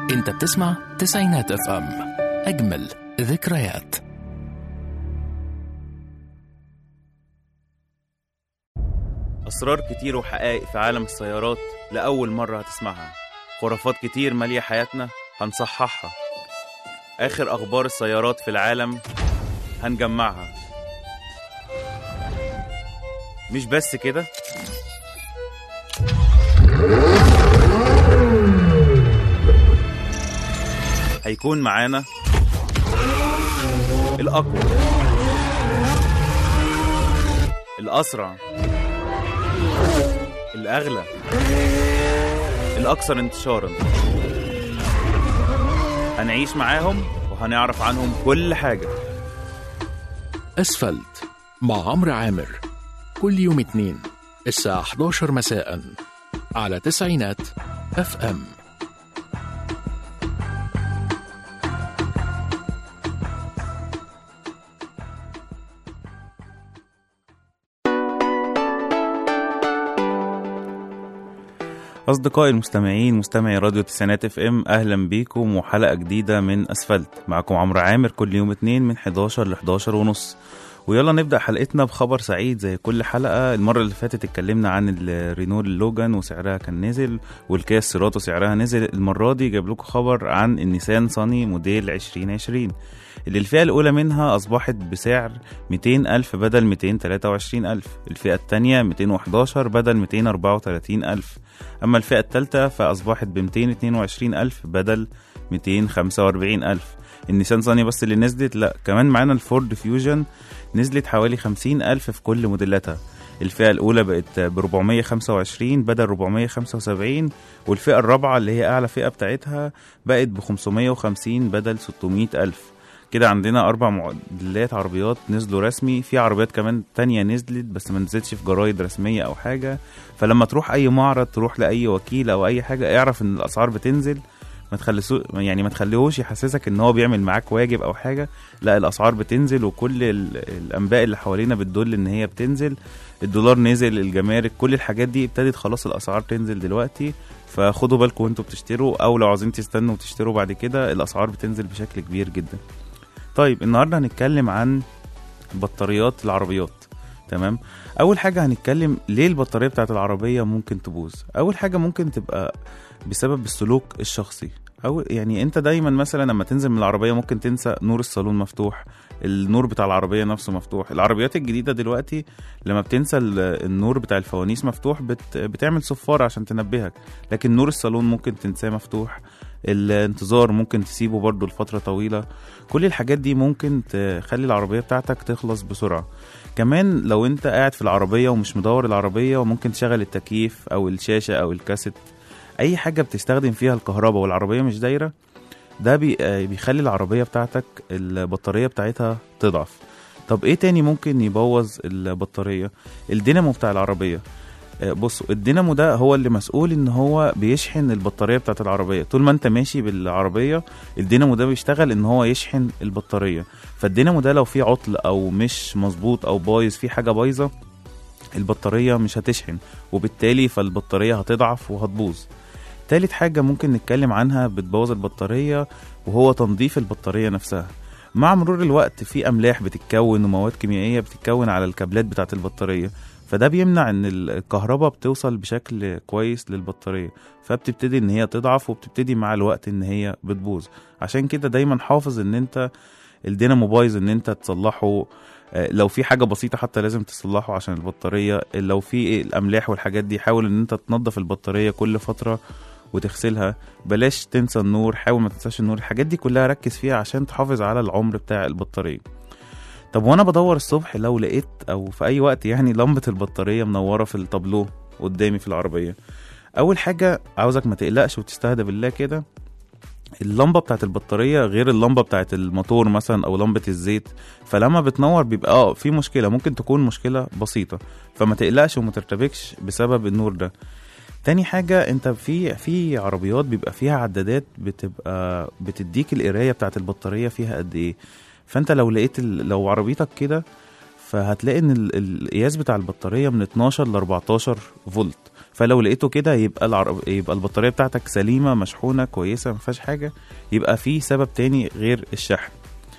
انت بتسمع تسعينات اف ام اجمل ذكريات أسرار كتير وحقائق في عالم السيارات لأول مرة هتسمعها خرافات كتير مالية حياتنا هنصححها آخر أخبار السيارات في العالم هنجمعها مش بس كده هيكون معانا الأقوى الأسرع الأغلى الأكثر انتشارا هنعيش معاهم وهنعرف عنهم كل حاجة اسفلت مع عمرو عامر كل يوم اثنين الساعة 11 مساء على تسعينات اف ام أصدقائي المستمعين مستمعي راديو تسعينات اف ام أهلا بيكم وحلقة جديدة من أسفلت معكم عمرو عامر كل يوم اتنين من 11 ل 11 ونص ويلا نبدأ حلقتنا بخبر سعيد زي كل حلقة المرة اللي فاتت اتكلمنا عن الرينول اللوجان وسعرها كان نزل والكيا سيراتو سعرها نزل المرة دي جاب لكم خبر عن النيسان صاني موديل 2020 اللي الفئة الأولى منها أصبحت بسعر 200 ألف بدل 223 ألف الفئة الثانية 211 بدل 234 ألف أما الفئة الثالثة فأصبحت ب 222 ألف بدل 245 ألف النيسان صاني بس اللي نزلت لا كمان معانا الفورد فيوجن نزلت حوالي 50 ألف في كل موديلاتها الفئة الأولى بقت ب 425 بدل 475 والفئة الرابعة اللي هي أعلى فئة بتاعتها بقت ب 550 بدل 600 ألف كده عندنا أربع موديلات عربيات نزلوا رسمي في عربيات كمان تانية نزلت بس ما نزلتش في جرايد رسمية أو حاجة فلما تروح أي معرض تروح لأي وكيل أو أي حاجة اعرف إن الأسعار بتنزل ما تخلسو يعني ما تخليهوش يحسسك ان هو بيعمل معاك واجب او حاجه لا الاسعار بتنزل وكل ال- الانباء اللي حوالينا بتدل ان هي بتنزل الدولار نزل الجمارك كل الحاجات دي ابتدت خلاص الاسعار تنزل دلوقتي فخدوا بالكم وانتوا بتشتروا او لو عايزين تستنوا وتشتروا بعد كده الاسعار بتنزل بشكل كبير جدا طيب النهارده هنتكلم عن بطاريات العربيات تمام اول حاجه هنتكلم ليه البطاريه بتاعت العربيه ممكن تبوظ اول حاجه ممكن تبقى بسبب السلوك الشخصي او يعني انت دايما مثلا لما تنزل من العربيه ممكن تنسى نور الصالون مفتوح النور بتاع العربيه نفسه مفتوح العربيات الجديده دلوقتي لما بتنسى ال- النور بتاع الفوانيس مفتوح بت بتعمل صفاره عشان تنبهك لكن نور الصالون ممكن تنساه مفتوح الانتظار ممكن تسيبه برضه لفتره طويله كل الحاجات دي ممكن تخلي العربيه بتاعتك تخلص بسرعه كمان لو انت قاعد في العربيه ومش مدور العربيه وممكن تشغل التكييف او الشاشه او الكاسيت اي حاجه بتستخدم فيها الكهرباء والعربيه مش دايره ده بي آه بيخلي العربيه بتاعتك البطاريه بتاعتها تضعف طب ايه تاني ممكن يبوظ البطاريه الدينامو بتاع العربيه آه، بصوا الدينامو ده هو اللي مسؤول ان هو بيشحن البطاريه بتاعت العربيه طول ما انت ماشي بالعربيه الدينامو ده بيشتغل ان هو يشحن البطاريه فالدينامو ده لو فيه عطل او مش مظبوط او بايظ في حاجه بايظه البطاريه مش هتشحن وبالتالي فالبطاريه هتضعف وهتبوظ تالت حاجة ممكن نتكلم عنها بتبوظ البطارية وهو تنظيف البطارية نفسها مع مرور الوقت في أملاح بتتكون ومواد كيميائية بتتكون على الكابلات بتاعة البطارية فده بيمنع ان الكهرباء بتوصل بشكل كويس للبطارية فبتبتدي ان هي تضعف وبتبتدي مع الوقت ان هي بتبوظ عشان كده دايما حافظ ان انت الدينامو بايظ ان انت تصلحه آه، لو في حاجه بسيطه حتى لازم تصلحه عشان البطاريه لو في الاملاح والحاجات دي حاول ان انت تنظف البطاريه كل فتره وتغسلها بلاش تنسى النور حاول ما تنساش النور الحاجات دي كلها ركز فيها عشان تحافظ على العمر بتاع البطاريه طب وانا بدور الصبح لو لقيت او في اي وقت يعني لمبه البطاريه منوره في التابلو قدامي في العربيه اول حاجه عاوزك ما تقلقش وتستهدى بالله كده اللمبه بتاعت البطاريه غير اللمبه بتاعت الموتور مثلا او لمبه الزيت فلما بتنور بيبقى اه في مشكله ممكن تكون مشكله بسيطه فما تقلقش وما ترتبكش بسبب النور ده تاني حاجة انت في في عربيات بيبقى فيها عدادات بتبقى بتديك القراية بتاعت البطارية فيها قد ايه فانت لو لقيت ال- لو عربيتك كده فهتلاقي ان ال- القياس بتاع البطارية من 12 ل 14 فولت فلو لقيته كده يبقى العرب... يبقى البطاريه بتاعتك سليمه مشحونه كويسه ما فيهاش حاجه يبقى في سبب تاني غير الشحن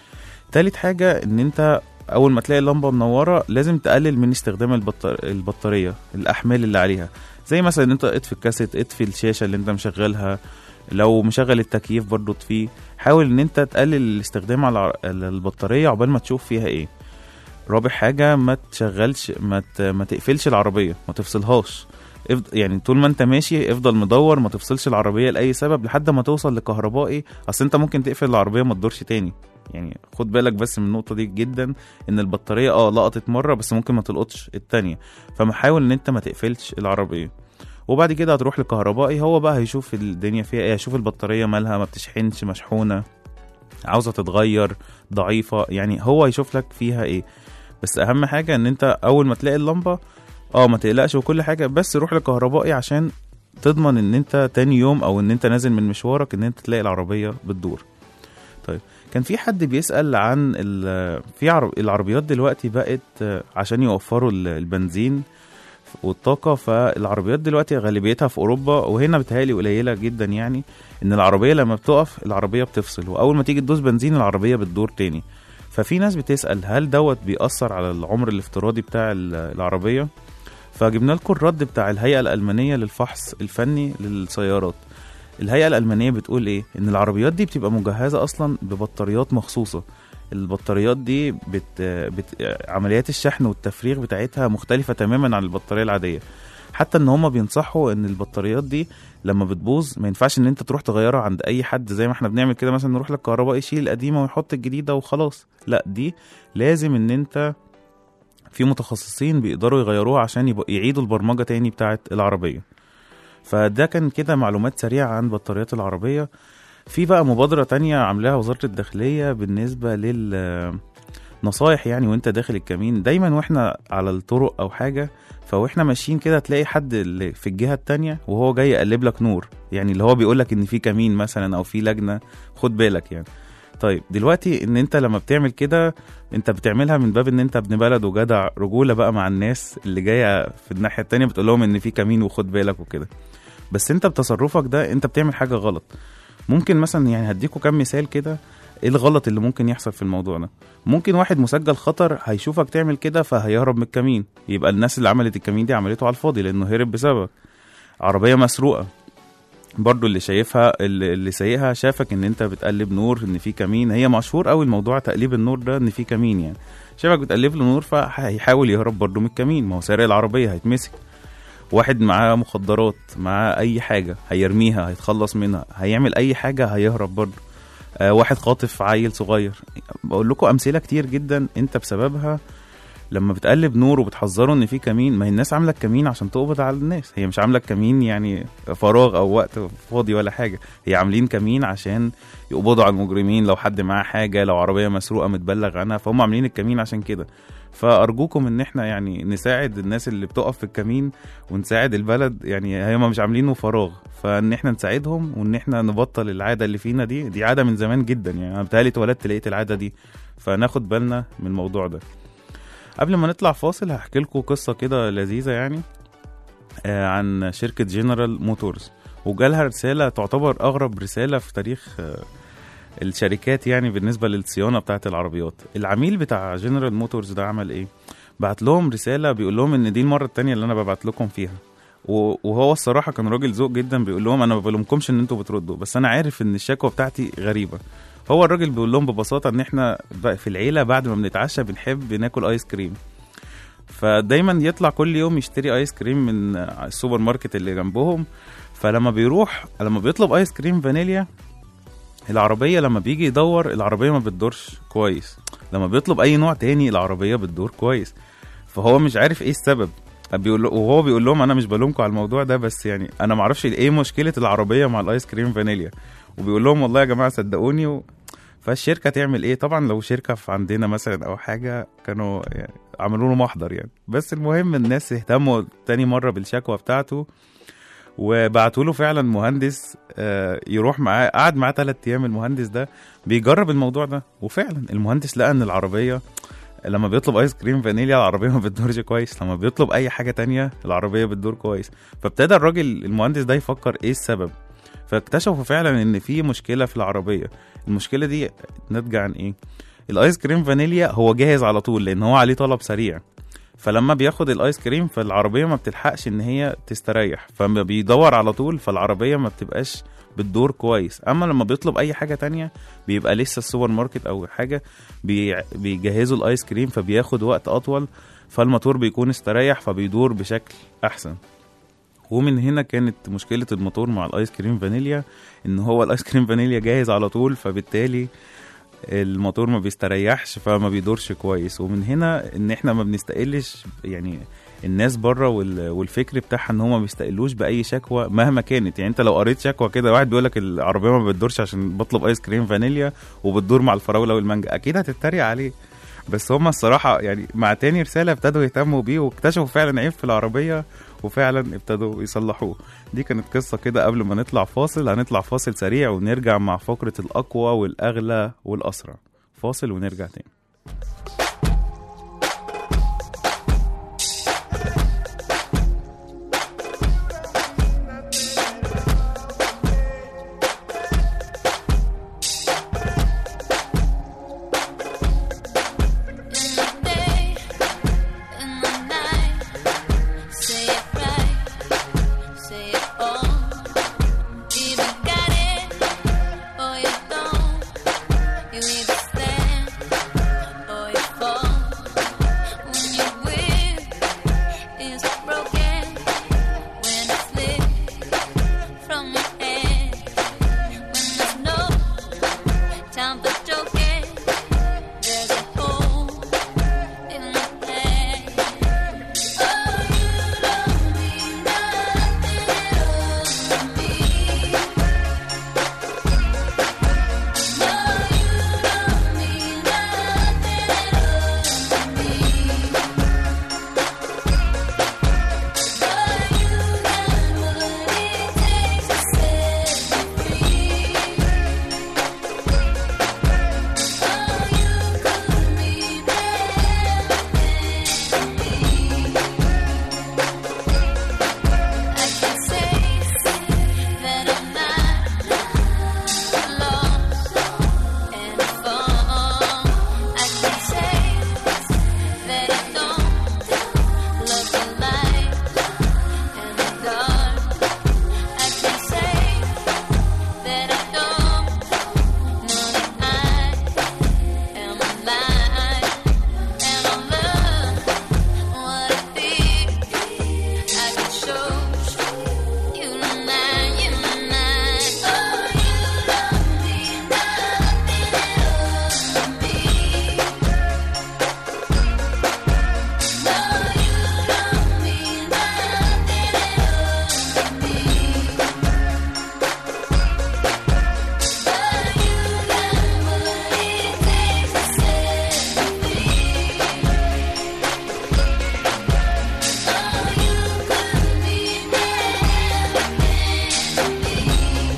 تالت حاجه ان انت اول ما تلاقي اللمبه منوره لازم تقلل من استخدام البطار... البطاريه الاحمال اللي عليها زي مثلا ان انت اطفي الكاسيت اطفي الشاشه اللي انت مشغلها لو مشغل التكييف برضو اطفيه حاول ان انت تقلل الاستخدام على الع- البطاريه عقبال ما تشوف فيها ايه رابع حاجه ما تشغلش ما, ت... ما تقفلش العربيه ما تفصلهاش افض... يعني طول ما انت ماشي افضل مدور ما تفصلش العربيه لاي سبب لحد ما توصل لكهربائي اصل انت ممكن تقفل العربيه ما تدورش تاني يعني خد بالك بس من النقطه دي جدا ان البطاريه اه لقطت مره بس ممكن ما تلقطش التانية فمحاول ان انت ما تقفلش العربيه وبعد كده هتروح لكهربائي هو بقى هيشوف الدنيا فيها ايه هيشوف البطاريه مالها ما بتشحنش مشحونه عاوزه تتغير ضعيفه يعني هو هيشوف لك فيها ايه بس اهم حاجه ان انت اول ما تلاقي اللمبه اه ما تقلقش وكل حاجه بس روح لكهربائي عشان تضمن ان انت تاني يوم او ان انت نازل من مشوارك ان انت تلاقي العربيه بتدور طيب كان في حد بيسأل عن ال- في عرب العربيات دلوقتي بقت آه، عشان يوفروا ال- البنزين والطاقة فالعربيات دلوقتي غالبيتها في أوروبا وهنا بتهيألي قليلة جدا يعني إن العربية لما بتقف العربية بتفصل وأول ما تيجي تدوس بنزين العربية بتدور تاني ففي ناس بتسأل هل دوت بيأثر على العمر الافتراضي بتاع ال- العربية فجبنا لكم الرد بتاع الهيئة الألمانية للفحص الفني للسيارات الهيئة الألمانية بتقول إيه؟ إن العربيات دي بتبقى مجهزة أصلا ببطاريات مخصوصة البطاريات دي بت... بت... عمليات الشحن والتفريغ بتاعتها مختلفة تماما عن البطارية العادية حتى ان هما بينصحوا ان البطاريات دي لما بتبوظ ما ينفعش ان انت تروح تغيرها عند اي حد زي ما احنا بنعمل كده مثلا نروح للكهربائي يشيل القديمه ويحط الجديده وخلاص لا دي لازم ان انت في متخصصين بيقدروا يغيروها عشان يبقى يعيدوا البرمجه تاني بتاعه العربيه فده كان كده معلومات سريعه عن بطاريات العربيه في بقى مبادره تانية عاملاها وزاره الداخليه بالنسبه لل نصايح يعني وانت داخل الكمين دايما واحنا على الطرق او حاجه فواحنا ماشيين كده تلاقي حد اللي في الجهه التانية وهو جاي يقلب لك نور يعني اللي هو بيقول لك ان في كمين مثلا او في لجنه خد بالك يعني طيب دلوقتي ان انت لما بتعمل كده انت بتعملها من باب ان انت ابن بلد وجدع رجوله بقى مع الناس اللي جايه في الناحيه التانية بتقول لهم ان في كمين وخد بالك وكده بس انت بتصرفك ده انت بتعمل حاجه غلط ممكن مثلا يعني هديكوا كام مثال كده ايه الغلط اللي ممكن يحصل في الموضوع ده ممكن واحد مسجل خطر هيشوفك تعمل كده فهيهرب من الكمين يبقى الناس اللي عملت الكمين دي عملته على الفاضي لانه هرب بسببك عربيه مسروقه برضو اللي شايفها اللي, اللي سايقها شافك ان انت بتقلب نور ان في كمين هي مشهور قوي الموضوع تقليب النور ده ان في كمين يعني شافك بتقلب له نور فهيحاول يهرب برضو من الكمين ما هو سارق العربيه هيتمسك واحد معاه مخدرات معاه اي حاجه هيرميها هيتخلص منها هيعمل اي حاجه هيهرب برضو آه واحد خاطف عيل صغير بقول لكم امثله كتير جدا انت بسببها لما بتقلب نور وبتحذره ان في كمين ما هي الناس عامله الكمين عشان تقبض على الناس هي مش عامله الكمين يعني فراغ او وقت فاضي ولا حاجه هي عاملين كمين عشان يقبضوا على المجرمين لو حد معاه حاجه لو عربيه مسروقه متبلغ عنها فهم عاملين الكمين عشان كده فارجوكم ان احنا يعني نساعد الناس اللي بتقف في الكمين ونساعد البلد يعني هم مش عاملينه فراغ فان احنا نساعدهم وان احنا نبطل العاده اللي فينا دي دي عاده من زمان جدا يعني انا بتهيألي اتولدت لقيت العاده دي فناخد بالنا من الموضوع ده قبل ما نطلع فاصل هحكي لكم قصه كده لذيذه يعني آه عن شركه جنرال موتورز وجالها رساله تعتبر اغرب رساله في تاريخ آه الشركات يعني بالنسبه للصيانه بتاعه العربيات العميل بتاع جنرال موتورز ده عمل ايه بعت لهم رساله بيقول لهم ان دي المره التانية اللي انا ببعت لكم فيها وهو الصراحه كان راجل ذوق جدا بيقول لهم انا ما بلومكمش ان انتوا بتردوا بس انا عارف ان الشكوى بتاعتي غريبه هو الراجل بيقول لهم ببساطه ان احنا في العيله بعد ما بنتعشى بنحب ناكل ايس كريم فدايما يطلع كل يوم يشتري ايس كريم من السوبر ماركت اللي جنبهم فلما بيروح لما بيطلب ايس كريم فانيليا العربية لما بيجي يدور العربية ما بتدورش كويس لما بيطلب أي نوع تاني العربية بتدور كويس فهو مش عارف ايه السبب بيقول وهو بيقول لهم انا مش بلومكم على الموضوع ده بس يعني انا ما اعرفش ايه مشكله العربيه مع الايس كريم فانيليا وبيقول لهم والله يا جماعه صدقوني و... فالشركه تعمل ايه طبعا لو شركه في عندنا مثلا او حاجه كانوا يعني عملوا له محضر يعني بس المهم الناس اهتموا تاني مره بالشكوى بتاعته وبعتوا له فعلا مهندس يروح معاه قعد معاه ثلاث ايام المهندس ده بيجرب الموضوع ده وفعلا المهندس لقى ان العربيه لما بيطلب ايس كريم فانيليا العربيه ما بتدورش كويس لما بيطلب اي حاجه تانية العربيه بتدور كويس فابتدى الراجل المهندس ده يفكر ايه السبب فاكتشفوا فعلا ان في مشكله في العربيه المشكله دي ناتجه عن ايه الايس كريم فانيليا هو جاهز على طول لان هو عليه طلب سريع فلما بياخد الايس كريم فالعربيه ما بتلحقش ان هي تستريح فما بيدور على طول فالعربيه ما بتبقاش بتدور كويس اما لما بيطلب اي حاجه تانية بيبقى لسه السوبر ماركت او حاجه بي- بيجهزوا الايس كريم فبياخد وقت اطول فالموتور بيكون استريح فبيدور بشكل احسن ومن هنا كانت مشكلة الموتور مع الايس كريم فانيليا ان هو الايس كريم فانيليا جاهز على طول فبالتالي الموتور ما بيستريحش فما بيدورش كويس ومن هنا ان احنا ما بنستقلش يعني الناس بره وال- والفكر بتاعها ان هم ما بيستقلوش باي شكوى مهما كانت يعني انت لو قريت شكوى كده واحد بيقول لك العربيه ما بتدورش عشان بطلب ايس كريم فانيليا وبتدور مع الفراوله والمانجا اكيد هتتريق عليه بس هم الصراحه يعني مع تاني رساله ابتدوا يهتموا بيه واكتشفوا فعلا عيب في العربيه وفعلا ابتدوا يصلحوه دي كانت قصه كده قبل ما نطلع فاصل هنطلع فاصل سريع ونرجع مع فقره الاقوى والاغلى والاسرع فاصل ونرجع تاني In the day, in the night, say it right, say it all. Either got it or you don't. You either stand or you fall. When your will is broken, when it slips from your hand, when there's no time for joking. There's a hole in the bag. Oh, you don't mean nothing at all to me. No, you don't mean nothing at all to me. But you got what it takes to set me free. Oh, you could be better than me. I can say that I'm not lost and found. I can say that I don't love the light and the dark. I can say that I don't know that I am alive and I love what I feel. I can show you tonight, you tonight. Oh, you don't mean nothing at all to me. No, you don't mean nothing at all to me. But you got what it takes to set me free. Oh, you could be better than me.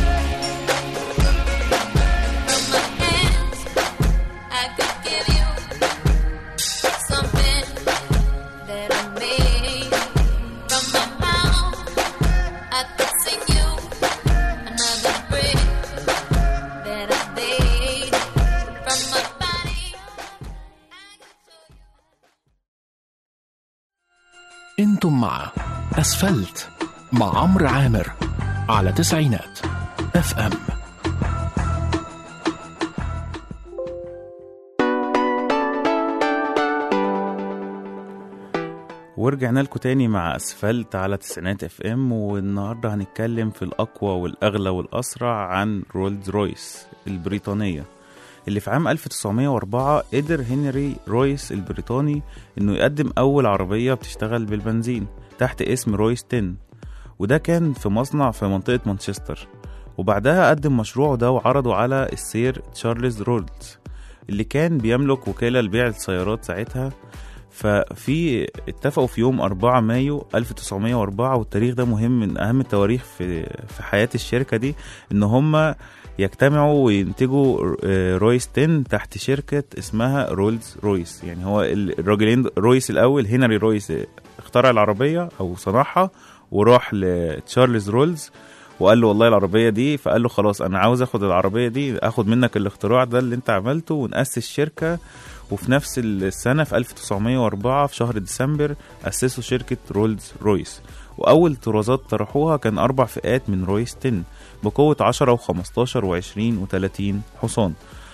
From my hands, I could give you something that I made. From my mouth, I could sing you another break that I made. From my body, I could show you. انتم مع اسفلت مع عمرو عامر على تسعينات اف ام ورجعنا لكم تاني مع اسفلت على تسعينات اف ام والنهارده هنتكلم في الاقوى والاغلى والاسرع عن رولز رويس البريطانيه اللي في عام 1904 قدر هنري رويس البريطاني انه يقدم اول عربيه بتشتغل بالبنزين تحت اسم رويس 10 وده كان في مصنع في منطقه مانشستر وبعدها قدم مشروعه ده وعرضه على السير تشارلز رولز اللي كان بيملك وكالة لبيع السيارات ساعتها ففي اتفقوا في يوم 4 مايو 1904 والتاريخ ده مهم من اهم التواريخ في في حياه الشركه دي ان هم يجتمعوا وينتجوا آه، رويس 10 تحت شركه اسمها رولز رويس يعني هو ال- الراجلين رويس الاول هنري رويس اخترع العربيه او صنعها وراح لتشارلز رولز وقال له والله العربيه دي فقال له خلاص انا عاوز اخد العربيه دي اخد منك الاختراع ده اللي انت عملته ونأسس شركه وفي نفس السنه في 1904 في شهر ديسمبر اسسوا شركه رولز رويس واول طرازات طرحوها كان اربع فئات من رويس 10 بقوه 10 و15 و20 و30 حصان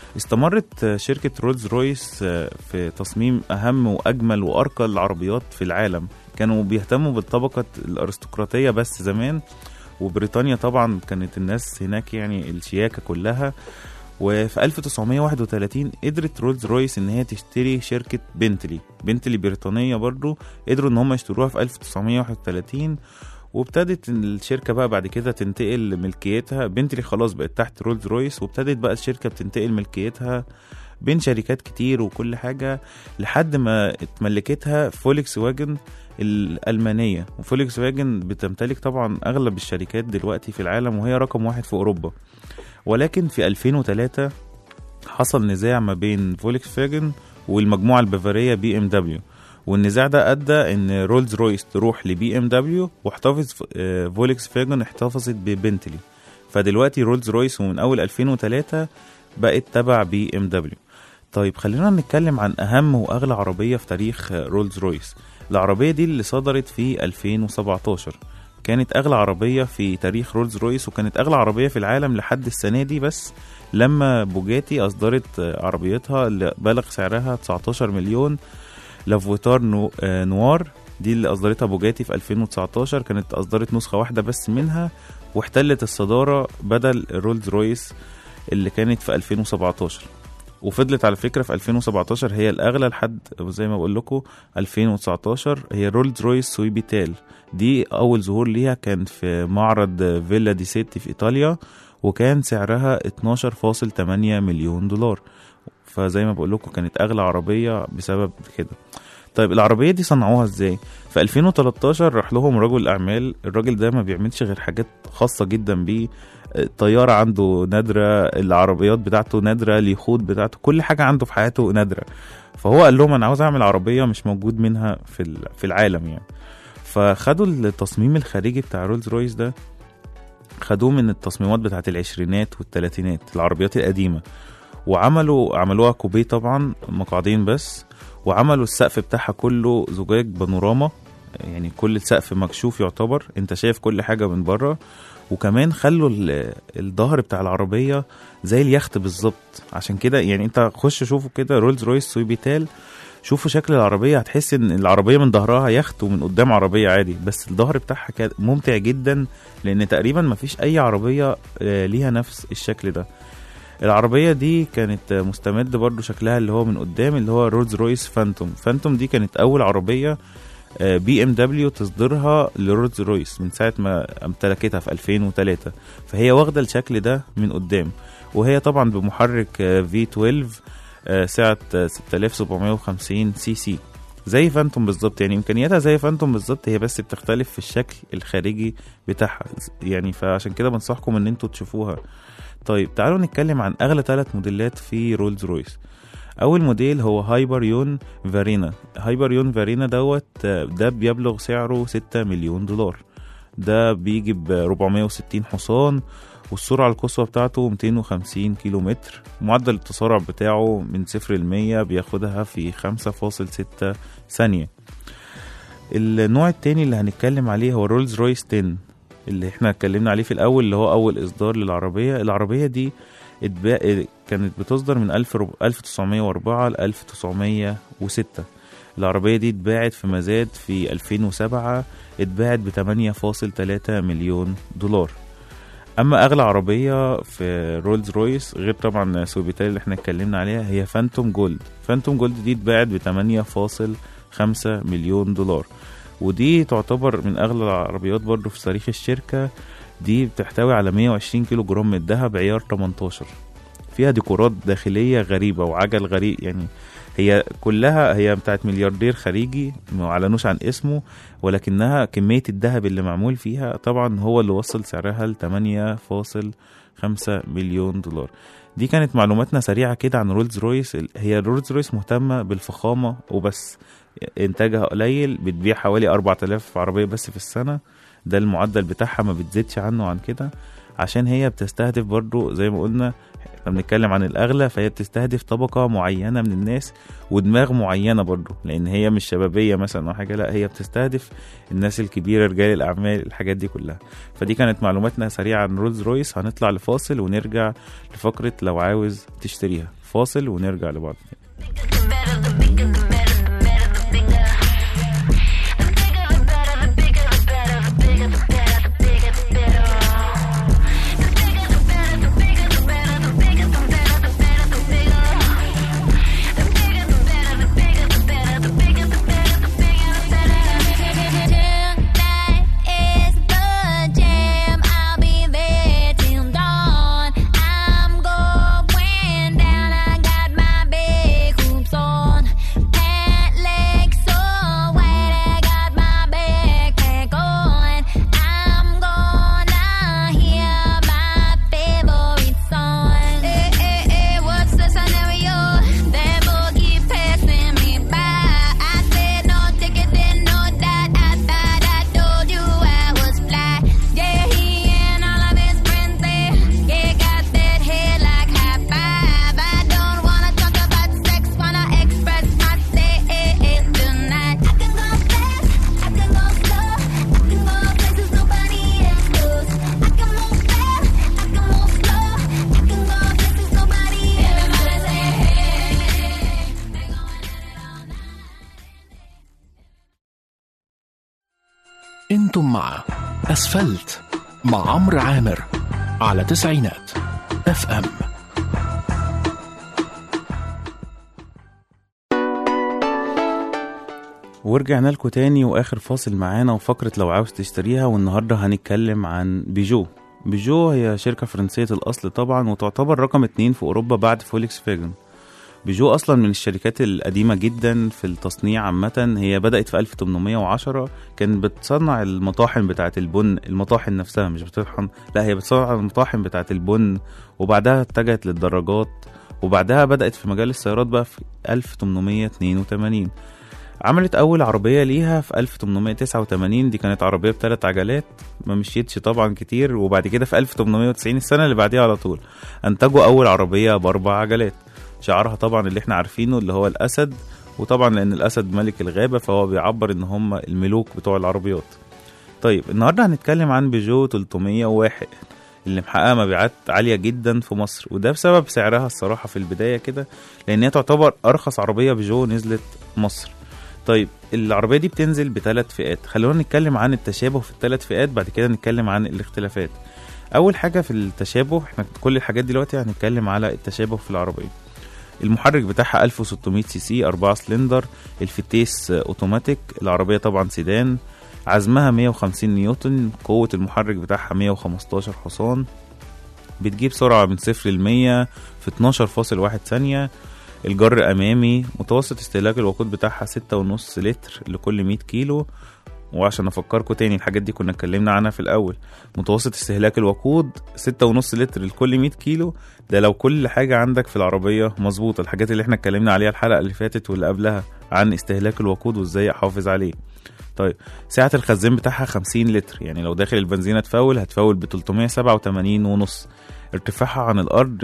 استمرت شركة رولز رويس في تصميم أهم وأجمل وأرقى العربيات في العالم كانوا بيهتموا بالطبقة الأرستقراطية بس زمان وبريطانيا طبعا كانت الناس هناك يعني الشياكة كلها وفي 1931 قدرت رولز رويس ان هي تشتري شركة بنتلي بنتلي بريطانية برضو قدروا ان هم يشتروها في 1931 وابتدت الشركة بقى بعد كده تنتقل ملكيتها بنتلي خلاص بقت تحت رولز رويس وابتدت بقى الشركة بتنتقل ملكيتها بين شركات كتير وكل حاجة لحد ما اتملكتها فولكس واجن الألمانية وفولكس واجن بتمتلك طبعا أغلب الشركات دلوقتي في العالم وهي رقم واحد في أوروبا ولكن في 2003 حصل نزاع ما بين فولكس واجن والمجموعة البافارية بي ام دبليو والنزاع ده ادى ان رولز رويس تروح لبي ام دبليو واحتفظ آه، فولكس فاجن احتفظت ببنتلي فدلوقتي رولز رويس ومن اول 2003 بقت تبع بي ام دبليو طيب خلينا نتكلم عن اهم واغلى عربيه في تاريخ آه، رولز رويس العربيه دي اللي صدرت في 2017 كانت اغلى عربيه في تاريخ رولز رويس وكانت اغلى عربيه في العالم لحد السنه دي بس لما بوجاتي اصدرت آه، عربيتها اللي بلغ سعرها 19 مليون لافوتار نو آه، نوار دي اللي اصدرتها بوجاتي في 2019 كانت اصدرت نسخه واحده بس منها واحتلت الصداره بدل رولز رويس اللي كانت في 2017 وفضلت على فكره في 2017 هي الاغلى لحد زي ما بقول لكم 2019 هي رولز رويس سويبيتال دي اول ظهور ليها كان في معرض فيلا دي سيتي في ايطاليا وكان سعرها 12.8 مليون دولار فزي ما بقول لكم كانت اغلى عربيه بسبب كده طيب العربيه دي صنعوها ازاي في 2013 راح لهم رجل اعمال الراجل ده ما بيعملش غير حاجات خاصه جدا بيه الطياره عنده نادره العربيات بتاعته نادره اليخوت بتاعته كل حاجه عنده في حياته نادره فهو قال لهم انا عاوز اعمل عربيه مش موجود منها في ال- في العالم يعني فخدوا التصميم الخارجي بتاع رولز رويس ده خدوه من التصميمات بتاعت العشرينات والتلاتينات العربيات القديمه وعملوا عملوها كوبيه طبعا مقعدين بس وعملوا السقف بتاعها كله زجاج بانوراما يعني كل السقف مكشوف يعتبر انت شايف كل حاجه من بره وكمان خلوا ال- الظهر بتاع العربيه زي اليخت بالظبط عشان كده يعني انت خش شوفوا كده رولز رويس سويبيتال شوفوا شكل العربيه هتحس ان العربيه من ظهرها يخت ومن قدام عربيه عادي بس الظهر بتاعها كان ممتع جدا لان تقريبا مفيش اي عربيه آه، ليها نفس الشكل ده العربية دي كانت مستمد برضو شكلها اللي هو من قدام اللي هو رولز رويس فانتوم فانتوم دي كانت أول عربية بي ام دبليو تصدرها لرولز رويس من ساعة ما امتلكتها في 2003 فهي واخدة الشكل ده من قدام وهي طبعا بمحرك في 12 آه، سعة آه، 6750 سي سي زي فانتوم بالظبط يعني امكانياتها زي فانتوم بالظبط هي بس بتختلف في الشكل الخارجي بتاعها يعني فعشان كده بنصحكم ان انتوا تشوفوها طيب تعالوا نتكلم عن اغلى ثلاث موديلات في رولز رويس اول موديل هو هايبر يون فارينا هايبر يون فارينا دوت آه، ده بيبلغ سعره 6 مليون دولار ده بيجي ب 460 حصان والسرعة القصوى بتاعته 250 كيلو متر معدل التسارع بتاعه من صفر ل 100 بياخدها في 5.6 ثانية النوع التاني اللي هنتكلم عليه هو رولز رويس 10 اللي احنا اتكلمنا عليه في الاول اللي هو اول اصدار للعربيه العربيه دي اتباع كانت بتصدر من 1000 رب- 1904 ل 1906 العربيه دي اتباعت في مزاد في 2007 اتباعت ب 8.3 مليون دولار اما اغلى عربيه في رولز رويس غير طبعا سوبيتال اللي احنا اتكلمنا عليها هي فانتوم جولد فانتوم جولد دي اتباعت ب 8.5 مليون دولار ودي تعتبر من اغلى العربيات برضو في تاريخ الشركه دي بتحتوي على 120 كيلو جرام من الذهب عيار 18 فيها ديكورات داخليه غريبه وعجل غريب يعني هي كلها هي بتاعت ملياردير خليجي ما اعلنوش عن اسمه ولكنها كميه الذهب اللي معمول فيها طبعا هو اللي وصل سعرها ل 8.5 مليون دولار دي كانت معلوماتنا سريعه كده عن رولز رويس هي رولز رويس مهتمه بالفخامه وبس انتاجها قليل بتبيع حوالي 4000 عربيه بس في السنه ده المعدل بتاعها ما بتزيدش عنه عن كده عشان هي بتستهدف برضو زي ما قلنا احنا بنتكلم عن الاغلى فهي بتستهدف طبقه معينه من الناس ودماغ معينه برضو لان هي مش شبابيه مثلا او حاجه لا هي بتستهدف الناس الكبيره رجال الاعمال الحاجات دي كلها فدي كانت معلوماتنا سريعه عن رولز رويس هنطلع لفاصل ونرجع لفقره لو عاوز تشتريها فاصل ونرجع لبعض تاني Tonight is the jam. I'll be there till dawn. I'm going down. I got my big hoops on. Pant legs so wide. I got my backpack on. I'm gonna hear my favorite song. Eh, eh, eh, what's the scenario? That boy keep passing me by. I said no ticket, then no that. I thought I told you I was fly. Yeah, he and all of his friends there. Yeah, got that head like high five. I don't wanna talk about sex, wanna express myself tonight. I can go fast, I can go slow, I can go places nobody else goes. I can move fast, I can move slow, I can go places nobody else Everybody say hey, they going at it all night. انتم مع اسفلت مع عمرو عامر على تسعينات اف ام ورجعنا لكم تاني واخر فاصل معانا وفقره لو عاوز تشتريها والنهارده هنتكلم عن بيجو بيجو هي شركه فرنسيه الاصل طبعا وتعتبر رقم اتنين في اوروبا بعد فولكس فاجن بيجو اصلا من الشركات القديمه جدا في التصنيع عامه هي بدات في 1810 كانت بتصنع المطاحن بتاعه البن المطاحن نفسها مش بتطحن لا هي بتصنع المطاحن بتاعه البن وبعدها اتجهت للدراجات وبعدها بدات في مجال السيارات بقى في 1882 عملت اول عربيه ليها في 1889 دي كانت عربيه بثلاث عجلات ما مشيتش طبعا كتير وبعد كده في 1890 السنه اللي بعديها على طول انتجوا اول عربيه باربع عجلات شعارها طبعا اللي احنا عارفينه اللي هو الاسد وطبعا لان الاسد ملك الغابه فهو بيعبر ان هم الملوك بتوع العربيات طيب النهارده هنتكلم عن بيجو 301 اللي محققه مبيعات عاليه جدا في مصر وده بسبب سعرها الصراحه في البدايه كده لان هي تعتبر ارخص عربيه بيجو نزلت مصر طيب العربيه دي بتنزل بثلاث فئات خلونا نتكلم عن التشابه في الثلاث فئات بعد كده نتكلم عن الاختلافات اول حاجه في التشابه احنا كل الحاجات دي دلوقتي هنتكلم على التشابه في العربيه المحرك بتاعها 1600 سي سي 4 سلندر الفتيس اوتوماتيك العربيه طبعا سيدان عزمها 150 نيوتن قوة المحرك بتاعها 115 حصان بتجيب سرعة من صفر ل 100 في 12.1 ثانية الجر أمامي متوسط استهلاك الوقود بتاعها 6.5 لتر لكل 100 كيلو وعشان افكركم تاني الحاجات دي كنا اتكلمنا عنها في الاول متوسط استهلاك الوقود 6.5 لتر لكل 100 كيلو ده لو كل حاجه عندك في العربيه مظبوطه الحاجات اللي احنا اتكلمنا عليها الحلقه اللي فاتت واللي قبلها عن استهلاك الوقود وازاي احافظ عليه طيب سعه الخزان بتاعها 50 لتر يعني لو داخل البنزينه تفول هتفول ب 387 ونص ارتفاعها عن الارض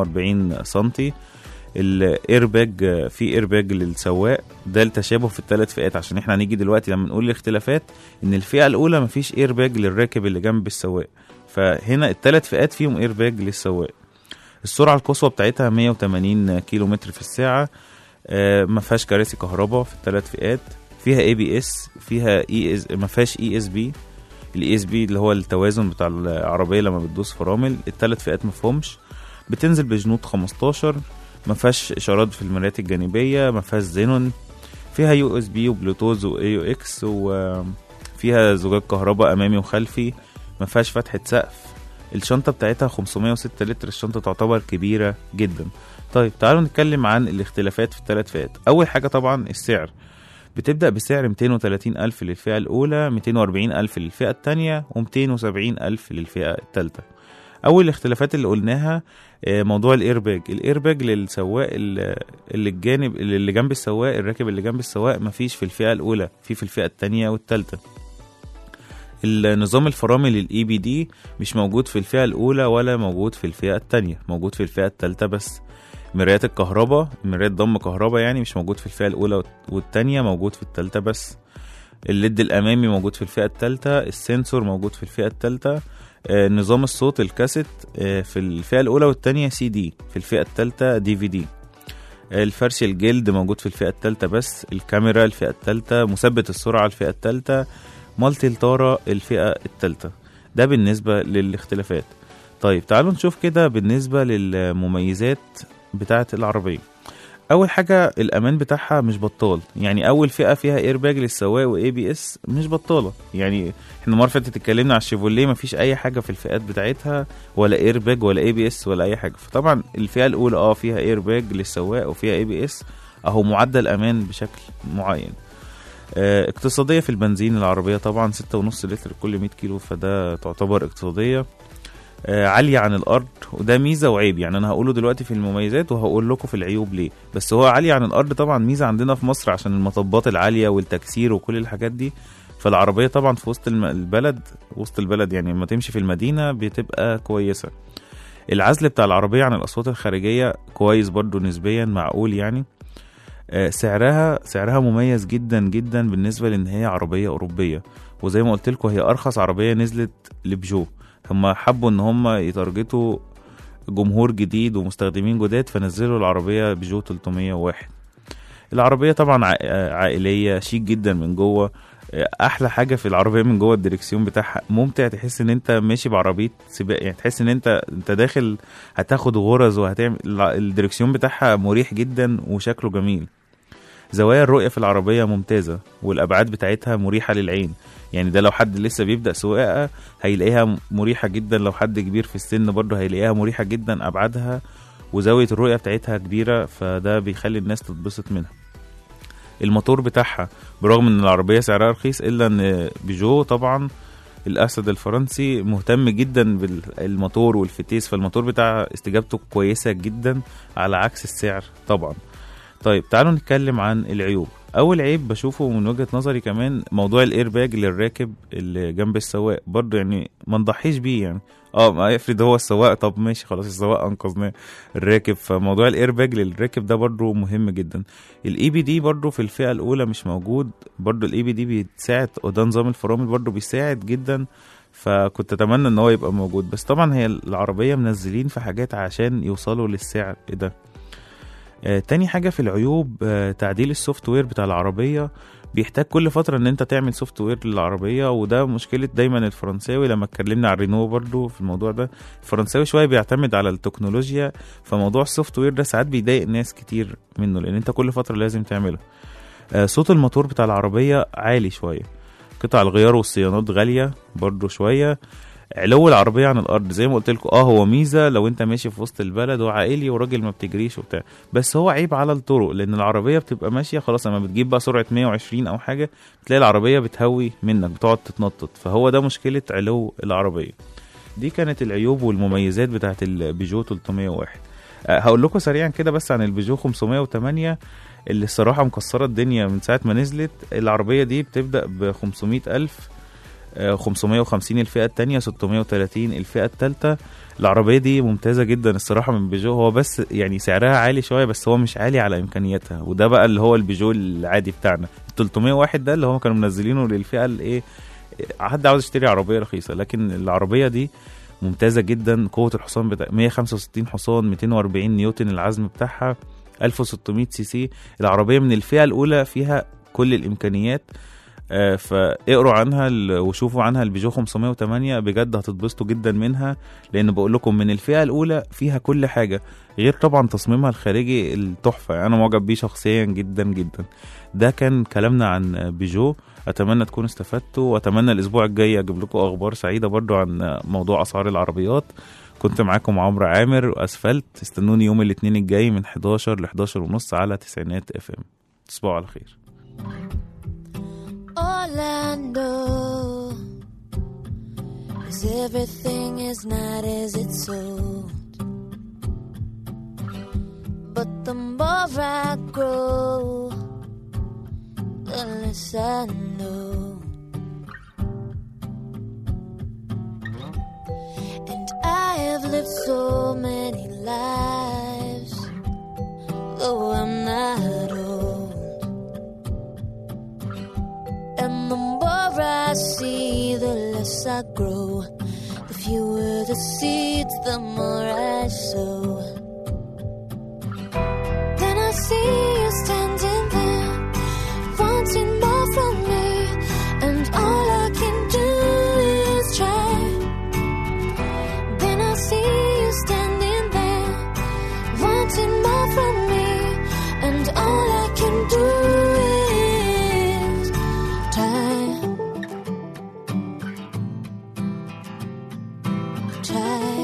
142 سنتي الايرباج في ايرباج للسواق ده التشابه في الثلاث فئات عشان احنا هنيجي دلوقتي لما نقول الاختلافات ان الفئه الاولى مفيش ايرباج للراكب اللي جنب السواق فهنا الثلاث فئات فيهم ايرباج للسواق السرعه القصوى بتاعتها 180 كيلو متر في الساعه آه، ما فيهاش كراسي كهرباء في الثلاث فئات فيها اي بي اس فيها اي اس ما فيهاش اي اس بي الاي اس بي اللي هو التوازن بتاع العربيه لما بتدوس فرامل الثلاث فئات ما فيهمش بتنزل بجنود 15 ما فيهاش اشارات في المرايات الجانبيه ما فيهاش زينون فيها يو اس بي وبلوتوز واي يو اكس وفيها زجاج كهرباء امامي وخلفي ما فيهاش فتحه سقف الشنطة بتاعتها 506 لتر الشنطة تعتبر كبيرة جدا طيب تعالوا نتكلم عن الاختلافات في الثلاث فئات أول حاجة طبعا السعر بتبدأ بسعر 230 ألف للفئة الأولى 240 ألف للفئة الثانية و270 ألف للفئة الثالثة أول الاختلافات اللي قلناها آه، موضوع الايرباج الايرباج للسواق اللي اللي الجانب اللي جنب السواق الراكب اللي جنب السواق مفيش في الفئة الأولى في في الفئة الثانية والثالثة النظام الفرامل الاي بي دي مش موجود في الفئة الأولى ولا موجود في الفئة التانية موجود في الفئة التالتة بس مرايات الكهرباء مرايات ضم كهرباء يعني مش موجود في الفئة الأولى والتانية موجود في التالتة بس الليد الأمامي موجود في الفئة التالتة السنسور موجود في الفئة التالتة آه، نظام الصوت الكاسيت آه، في الفئة الأولى والتانية سي دي في الفئة التالتة دي في دي الفرش الجلد موجود في الفئة التالتة بس الكاميرا الفئة التالتة مثبت السرعة الفئة التالتة مالتي الطارة الفئة التالتة ده بالنسبة للاختلافات طيب تعالوا نشوف كده بالنسبة للمميزات بتاعة العربية أول حاجة الأمان بتاعها مش بطال يعني أول فئة فيها ايرباج للسواق واي بي اس مش بطالة يعني احنا المرة اللي فاتت اتكلمنا على الشيفوليه مفيش أي حاجة في الفئات بتاعتها ولا ايرباج ولا اي بي اس ولا أي حاجة فطبعا الفئة الأولى اه فيها ايرباج للسواق وفيها اي بي اس أهو معدل أمان بشكل معين آه، اقتصادية في البنزين العربية طبعا ستة ونص لتر كل 100 كيلو فده تعتبر اقتصادية آه، عالية عن الأرض وده ميزة وعيب يعني أنا هقوله دلوقتي في المميزات وهقول لكم في العيوب ليه بس هو عالية عن الأرض طبعا ميزة عندنا في مصر عشان المطبات العالية والتكسير وكل الحاجات دي فالعربية طبعا في وسط الم- البلد وسط البلد يعني لما تمشي في المدينة بتبقى كويسة العزل بتاع العربية عن الأصوات الخارجية كويس برضو نسبيا معقول يعني آه، سعرها سعرها مميز جدا جدا بالنسبة لأن هي عربية أوروبية وزي ما قلت لكم هي أرخص عربية نزلت لبجو هم حبوا إن هم يتارجتوا جمهور جديد ومستخدمين جداد فنزلوا العربية بجو 301 العربية طبعا ع- آه، عائلية شيك جدا من جوه آه، احلى حاجه في العربيه من جوه الدريكسيون بتاعها ممتع تحس ان انت ماشي بعربيه سباق يعني تحس ان انت انت داخل هتاخد غرز وهتعمل الع- الدريكسيون بتاعها مريح جدا وشكله جميل زوايا الرؤية في العربية ممتازة والأبعاد بتاعتها مريحة للعين يعني ده لو حد لسه بيبدأ سواقة هيلاقيها مريحة جدا لو حد كبير في السن برضه هيلاقيها مريحة جدا أبعادها وزاوية الرؤية بتاعتها كبيرة فده بيخلي الناس تتبسط منها الموتور بتاعها برغم ان العربية سعرها رخيص الا ان بيجو طبعا الاسد الفرنسي مهتم جدا بالموتور والفتيس فالموتور بتاع استجابته كويسة جدا على عكس السعر طبعا طيب تعالوا نتكلم عن العيوب اول عيب بشوفه من وجهة نظري كمان موضوع الايرباج للراكب اللي جنب السواق برضه يعني ما نضحيش بيه يعني اه ما افرض هو السواق طب ماشي خلاص السواق انقذناه الراكب فموضوع الايرباج للراكب ده برضه مهم جدا الاي بي دي برضه في الفئه الاولى مش موجود برضه الاي بي دي بيساعد وده نظام الفرامل برضه بيساعد جدا فكنت اتمنى ان هو يبقى موجود بس طبعا هي العربيه منزلين في حاجات عشان يوصلوا للسعر ده آه تاني حاجة في العيوب آه تعديل السوفت وير بتاع العربية بيحتاج كل فترة ان انت تعمل سوفت وير للعربية وده مشكلة دايما الفرنساوي لما اتكلمنا عن رينو برضو في الموضوع ده الفرنساوي شوية بيعتمد على التكنولوجيا فموضوع السوفت وير ده ساعات بيضايق ناس كتير منه لان انت كل فترة لازم تعمله آه صوت الموتور بتاع العربية عالي شوية قطع الغيار والصيانات غالية برضو شوية علو العربية عن الأرض زي ما قلت لكم اه هو ميزة لو انت ماشي في وسط البلد وعائلي وراجل ما بتجريش وبتاع بس هو عيب على الطرق لأن العربية بتبقى ماشية خلاص لما بتجيب بقى سرعة 120 أو حاجة بتلاقي العربية بتهوي منك بتقعد تتنطط فهو ده مشكلة علو العربية دي كانت العيوب والمميزات بتاعت البيجو 301 أه هقول لكم سريعا كده بس عن البيجو 508 اللي الصراحة مكسرة الدنيا من ساعة ما نزلت العربية دي بتبدأ ب 500 ألف 550 الفئة التانية 630 الفئة التالتة العربية دي ممتازة جدا الصراحة من بيجو هو بس يعني سعرها عالي شوية بس هو مش عالي على إمكانياتها وده بقى اللي هو البيجو العادي بتاعنا 301 ده اللي هم كانوا منزلينه للفئة الايه حد عاوز يشتري عربية رخيصة لكن العربية دي ممتازة جدا قوة الحصان بتاع 165 حصان 240 نيوتن العزم بتاعها 1600 سي سي العربية من الفئة الأولى فيها كل الإمكانيات آه، فاقروا عنها ال- وشوفوا عنها البيجو 508 بجد هتتبسطوا جدا منها لان بقول لكم من الفئه الاولى فيها كل حاجه غير طبعا تصميمها الخارجي التحفه يعني انا معجب بيه شخصيا جدا جدا ده كان كلامنا عن بيجو اتمنى تكونوا استفدتوا واتمنى الاسبوع الجاي اجيب لكم اخبار سعيده برضو عن موضوع اسعار العربيات كنت معاكم عمرو عامر واسفلت استنوني يوم الاثنين الجاي من 11 ل 11 ونص على تسعينات اف ام تصبحوا على خير All I know is everything is not as it's sold. But the more I grow, the less I know. And I have lived so many lives, though I'm not old. And the more I see, the less I grow. The fewer the seeds, the more I sow. Then I see you standing there, wanting more from me, and all I can do is try. Then I see you standing there, wanting more from me, and all I can do is try. Try.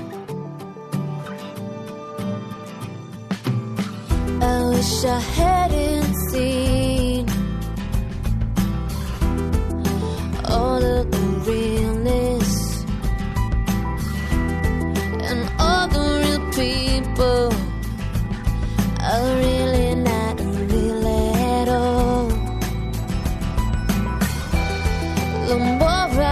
I wish I hadn't seen all of the realness and all the real people are really not real at all. The more